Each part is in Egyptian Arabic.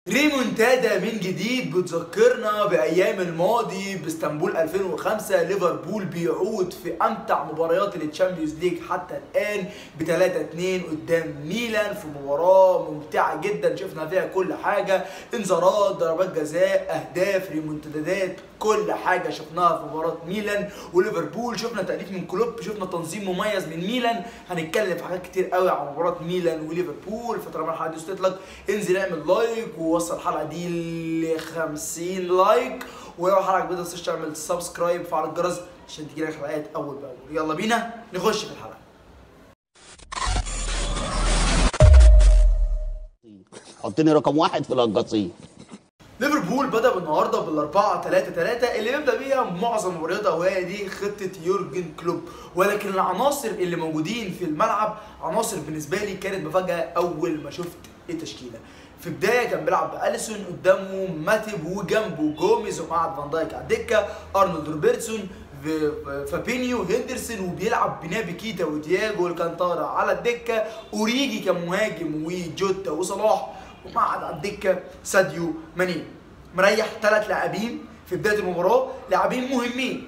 ريمونتادا من جديد بتذكرنا بايام الماضي باسطنبول 2005 ليفربول بيعود في امتع مباريات التشامبيونز ليج حتى الان ب 3 2 قدام ميلان في مباراه ممتعه جدا شفنا فيها كل حاجه انذارات ضربات جزاء اهداف ريمونتادات كل حاجه شفناها في مباراه ميلان وليفربول شفنا تاليف من كلوب شفنا تنظيم مميز من ميلان هنتكلم في حاجات كتير قوي عن مباراه ميلان وليفربول فطالما الحلقه دي وصلت لك انزل اعمل لايك ووصل الحلقه دي ل 50 لايك ولو الحلقه عجبتك ما تنساش تعمل سبسكرايب وفعل الجرس عشان تجيلك حلقات اول باول يلا بينا نخش في الحلقه حطني رقم واحد في القصيم ليفربول بدا بالنهارده بالاربعه 3 3 اللي بيبدا بيها معظم مبارياته وهي دي خطه يورجن كلوب ولكن العناصر اللي موجودين في الملعب عناصر بالنسبه لي كانت مفاجاه اول ما شفت التشكيله في بدايه كان بيلعب باليسون قدامه ماتيب وجنبه جوميز وقعد فان دايك على الدكه ارنولد روبرتسون فابينيو هندرسون وبيلعب بنابي كيتا ودياجو الكانتارا على الدكه اوريجي كمهاجم وجوتا وصلاح وقعد على الدكه ساديو ماني مريح ثلاث لاعبين في بدايه المباراه لاعبين مهمين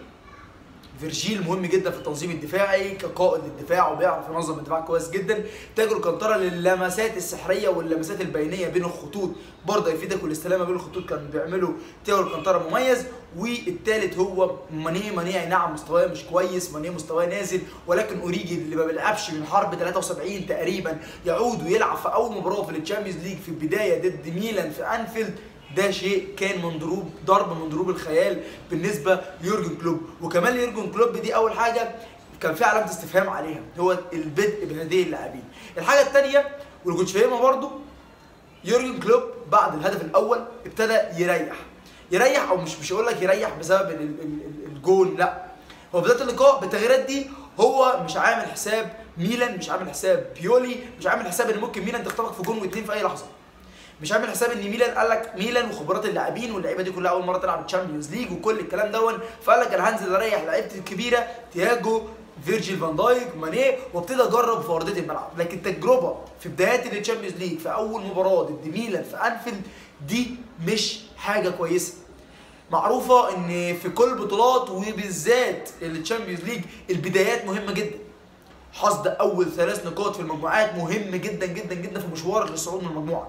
فيرجيل مهم جدا في التنظيم الدفاعي كقائد للدفاع وبيعرف ينظم الدفاع كويس جدا تاجر كانتارا للمسات السحريه واللمسات البينيه بين الخطوط برضه يفيدك والاستلامه بين الخطوط كان بيعمله تاجر كانتارا مميز والثالث هو ماني ماني اي نعم مستواه مش كويس ماني مستواه نازل ولكن اوريجي اللي ما بيلعبش من حرب 73 تقريبا يعود ويلعب في اول مباراه في التشامبيونز ليج في البدايه ضد ميلان في انفيلد ده شيء كان من ضروب ضرب من ضروب الخيال بالنسبه ليورجن كلوب وكمان يورجن كلوب دي اول حاجه كان في علامه استفهام عليها هو البدء بهذه اللاعبين الحاجه الثانيه واللي كنت فاهمها برضو يورجن كلوب بعد الهدف الاول ابتدى يريح يريح او مش مش هقول لك يريح بسبب ال- ال- ال- الجون لا هو في بدايه اللقاء بالتغييرات دي هو مش عامل حساب ميلان مش عامل حساب بيولي مش عامل حساب ان ممكن ميلان تخترق في جون واثنين في اي لحظه مش عامل حساب ان ميلان قال لك ميلان وخبرات اللاعبين واللعيبه دي كلها اول مره تلعب الشامبيونز ليج وكل الكلام دون فقال لك انا هنزل اريح لعيبتي الكبيره تياجو فيرجيل فان دايك ماني وابتدي اجرب في ارضيه الملعب لكن تجربه في بدايات الشامبيونز ليج في اول مباراه ضد ميلان في انفيلد دي مش حاجه كويسه معروفه ان في كل البطولات وبالذات الشامبيونز ليج البدايات مهمه جدا حصد اول ثلاث نقاط في المجموعات مهم جدا جدا جدا في مشوارك للصعود من المجموعه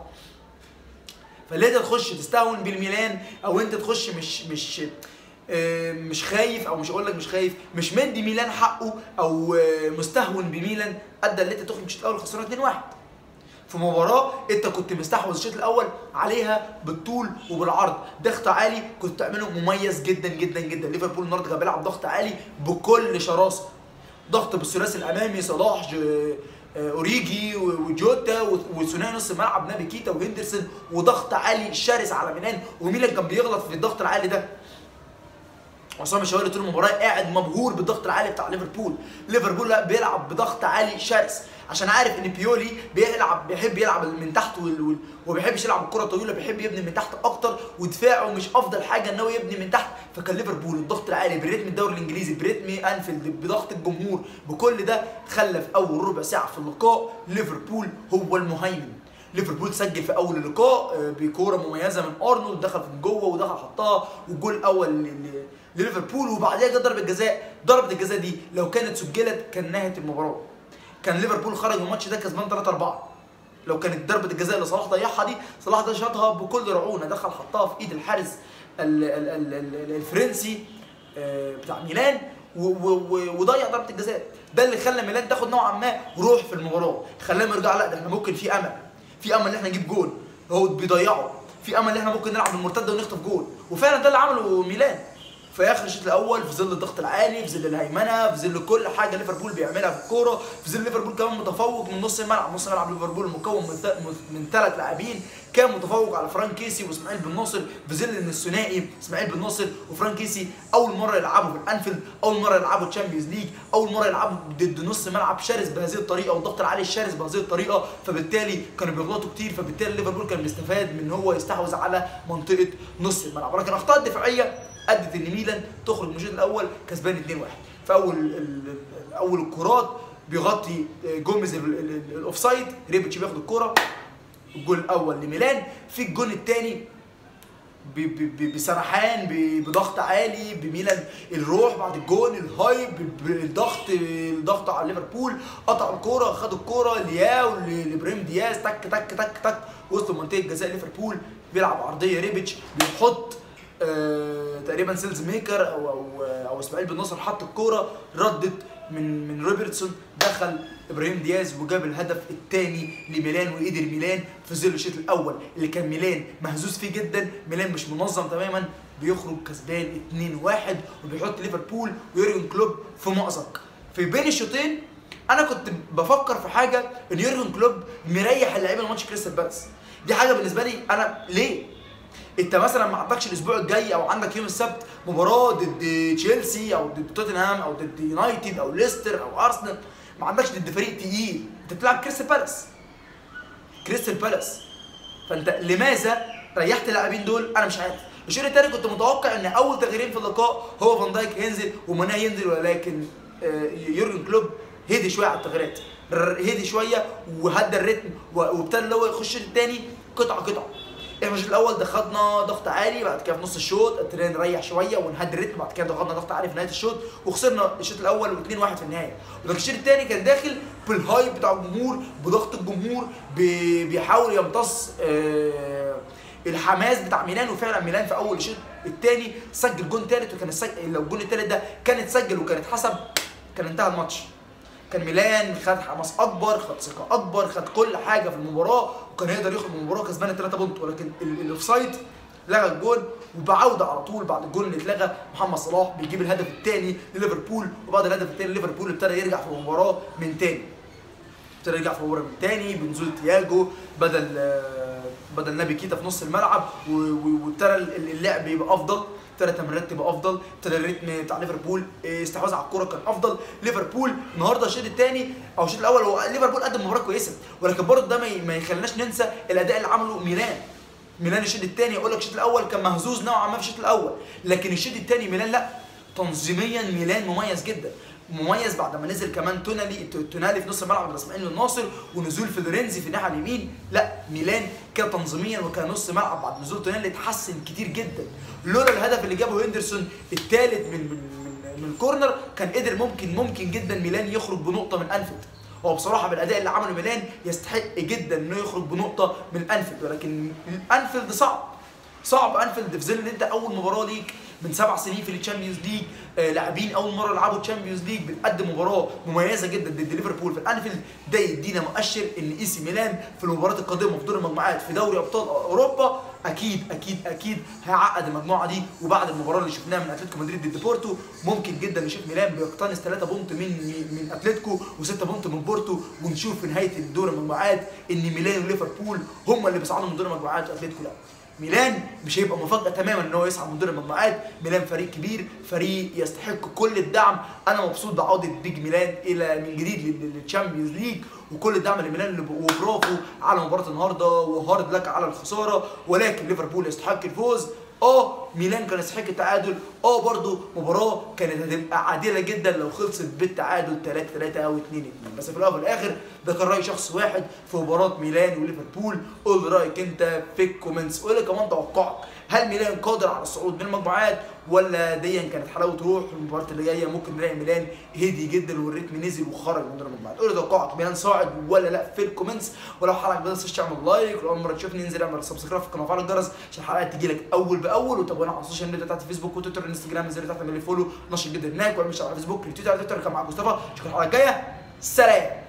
فليه انت تخش تستهون بالميلان او انت تخش مش مش آه، مش خايف او مش اقول لك مش خايف مش مدي ميلان حقه او آه، مستهون بميلان ادى اللي انت تخرج الشوط الاول خسران 2-1 في مباراه انت كنت مستحوذ الشوط الاول عليها بالطول وبالعرض ضغط عالي كنت تعمله مميز جدا جدا جدا ليفربول النهارده كان بيلعب ضغط عالي بكل شراسه ضغط بالثلاثي الامامي صلاح ج- آه، اوريجي و- وجوتا و- وثنائي نص الملعب نابي كيتا وهندرسون وضغط عالي شرس على ميلان وميلان كان بيغلط في الضغط العالي ده عصام الشوالي طول المباراه قاعد مبهور بالضغط العالي بتاع ليفربول ليفربول لا بيلعب بضغط عالي شرس عشان عارف ان بيولي بيلعب بيحب يلعب من تحت وال... وال... وما بيحبش يلعب الكره طويله بيحب يبني من تحت اكتر ودفاعه مش افضل حاجه ان هو يبني من تحت فكان ليفربول الضغط العالي بريتم الدوري الانجليزي بريتم انفيلد بضغط الجمهور بكل ده خلى في اول ربع ساعه في اللقاء ليفربول هو المهيمن ليفربول سجل في اول اللقاء آه، بكوره مميزه من ارنولد دخل من جوه ودخل حطها والجول الاول ل- ل- لليفربول وبعدها جت ضربه جزاء ضربه الجزاء دي لو كانت سجلت كان نهت المباراه كان ليفربول خرج من الماتش ده كسبان 3 4 لو كانت ضربه الجزاء اللي صلاح ضيعها دي صلاح ده شاطها بكل رعونه دخل حطها في ايد الحارس ال- ال- ال- ال- الفرنسي آه، بتاع ميلان و- و- و- وضيع ضربه الجزاء ده اللي خلى ميلان تاخد نوعا ما روح في المباراه خلاهم يرجعوا لا ده احنا ممكن في امل في امل ان احنا نجيب جول هو بيضيعه في امل ان احنا ممكن نلعب المرتده ونخطف جول وفعلا ده اللي عمله ميلان في اخر الشوط الاول في ظل الضغط العالي في ظل الهيمنه في ظل كل حاجه ليفربول بيعملها في الكوره في ظل ليفربول كمان متفوق من نص الملعب نص ملعب ليفربول مكون من ث- من ثلاث لاعبين كان متفوق على فرانك كيسي واسماعيل بن ناصر في ظل ان الثنائي اسماعيل بن ناصر وفرانك كيسي اول مره يلعبوا في الانفيلد اول مره يلعبوا تشامبيونز ليج اول مره يلعبوا ضد نص ملعب شرس بهذه الطريقه والضغط العالي الشرس بهذه الطريقه فبالتالي كانوا بيغلطوا كتير فبالتالي ليفربول كان بيستفاد من ان هو يستحوذ على منطقه نص الملعب ولكن الاخطاء الدفاعيه ادت ان ميلان تخرج من الشوط الاول كسبان 2-1 في اول ال- ال- اول الكرات بيغطي جوميز ال- ال- ال- الاوفسايد ريبتش بياخد الكرة الجول الاول لميلان في الجول الثاني ب- ب- ب- بسرحان ب- بضغط عالي بميلان الروح بعد الجول الهايب ب- الضغط الضغط على ليفربول قطع الكوره خد الكوره لياو ل- لابراهيم دياز تك تك تك تك وسط منطقه جزاء ليفربول بيلعب عرضيه ريبيتش بيحط آه تقريبا سيلز ميكر او او او اسماعيل بن نصر حط الكوره ردت من من روبرتسون دخل ابراهيم دياز وجاب الهدف الثاني لميلان وقدر ميلان في ظل الشوط الاول اللي كان ميلان مهزوز فيه جدا ميلان مش منظم تماما بيخرج كسبان 2-1 وبيحط ليفربول ويورجن كلوب في مأزق في بين الشوطين انا كنت بفكر في حاجه ان يورجن كلوب مريح اللعيبه لماتش كريستال بالاس دي حاجه بالنسبه لي انا ليه انت مثلا ما عندكش الاسبوع الجاي او عندك يوم السبت مباراه ضد تشيلسي او ضد توتنهام او ضد يونايتد او ليستر او ارسنال ما عندكش ضد فريق تقيل انت بتلعب كريستال بالاس كريستال بالاس فانت لماذا ريحت اللاعبين دول انا مش عارف الشوط الثاني كنت متوقع ان اول تغييرين في اللقاء هو فان دايك ينزل وماناه ينزل ولكن آه، يورجن كلوب هدي شويه على التغييرات ر- هدي شويه وهدى الريتم و- وابتدى اللي هو يخش الشوط الثاني قطعه قطعه احنا الشوط الاول دخلنا ضغط عالي بعد كده في نص الشوط ابتدينا نريح شويه ونهدي الريتم بعد كده ضغطنا ضغط عالي في نهايه الشوط وخسرنا الشوط الاول و2-1 في النهايه ولكن الشوط الثاني كان داخل بالهايب بتاع الجمهور بضغط الجمهور بي- بيحاول يمتص آه، الحماس بتاع ميلان وفعلا ميلان في اول الشوط الثاني سجل جون ثالث وكان السجل لو الجون الثالث ده كان اتسجل وكان اتحسب كان انتهى الماتش كان ميلان خد حماس اكبر خد ثقه اكبر خد كل حاجه في المباراه وكان يقدر يخرج من المباراه كسبان 3 بونت ولكن ال- الاوفسايد لغى الجول وبعوده على طول بعد الجول اللي اتلغى محمد صلاح بيجيب الهدف الثاني لليفربول وبعد الهدف الثاني ليفربول ابتدى يرجع في المباراه من تاني ابتدى يرجع في المباراه من تاني بنزول تياجو بدل آه، بدل نبي كيتا في نص الملعب و- و- وابتدى ال- اللعب يبقى افضل ابتدى التمريرات تبقى افضل ابتدى الريتم بتاع ليفربول آه، استحواذ على الكوره كان افضل ليفربول النهارده الشوط الثاني او الشوط الاول هو ليفربول قدم مباراه كويسه ولكن برضه ده ما ي- ما يخليناش ننسى الاداء اللي عمله ميلان ميلان الشوط الثاني اقول لك الشوط الاول كان مهزوز نوعا ما في الشوط الاول لكن الشوط الثاني ميلان لا تنظيميا ميلان مميز جدا مميز بعد ما نزل كمان تونالي تونالي في نص الملعب اسماعيل الناصر ونزول فلورنزي في الناحيه اليمين لا ميلان كان تنظيميا وكان نص ملعب بعد نزول تونالي اتحسن كتير جدا لولا الهدف اللي جابه هندرسون الثالث من من من, من الكورنر كان قدر ممكن ممكن جدا ميلان يخرج بنقطه من انفيلد هو بصراحه بالاداء اللي عمله ميلان يستحق جدا انه يخرج بنقطه من انفيلد ولكن انفيلد صعب صعب انفيلد في ظل ان انت اول مباراه ليك من سبع سنين في التشامبيونز ليج آه لاعبين اول مره يلعبوا تشامبيونز ليج بتقدم مباراه مميزه جدا ضد ليفربول في الانفيلد ده يدينا مؤشر ان اي سي ميلان في المباراه القادمه في دور المجموعات في دوري ابطال اوروبا اكيد اكيد اكيد هيعقد المجموعه دي وبعد المباراه اللي شفناها من اتلتيكو مدريد ضد بورتو ممكن جدا نشوف ميلان بيقتنص 3 بونت من من اتلتيكو و6 بونت من بورتو ونشوف في نهايه الدور المجموعات ان ميلان وليفربول هم اللي بيصعدوا من دور المجموعات واتلتيكو لا ميلان مش هيبقى مفاجاه تماما ان هو يصعد من دور المجموعات ميلان فريق كبير فريق يستحق كل الدعم انا مبسوط بعوده بيج ميلان الى من جديد للتشامبيونز ليج وكل الدعم لميلان وبرافو على مباراه النهارده وهارد لك على الخساره ولكن ليفربول يستحق الفوز اه ميلان كان يستحق التعادل اه برضو مباراه كانت هتبقى عادله جدا لو خلصت بالتعادل 3 3 او 2 2 بس في الاول وفي الاخر ده كان راي شخص واحد في مباراه ميلان وليفربول قول رايك انت في الكومنتس قول لي كمان توقعك هل ميلان قادر على الصعود من المجموعات ولا دي كانت حلاوه روح المباراه اللي جايه ممكن نلاقي ميلان هدي جدا والريتم نزل وخرج من دور المجموعات قول لي توقعك ميلان صاعد ولا لا في الكومنتس ولو حلقه ما تنساش تعمل لايك ولو اول مره تشوفني انزل اعمل سبسكرايب في القناه وفعل الجرس عشان الحلقات تجي لك اول باول وتابعونا على السوشيال ميديا بتاعت فيسبوك وتويتر وانستجرام انزل تحت اعمل لي فولو نشر جدا هناك واعمل على فيسبوك تويتر على تويتر كان معاك مصطفى اشوفكم الحلقه الجايه سلام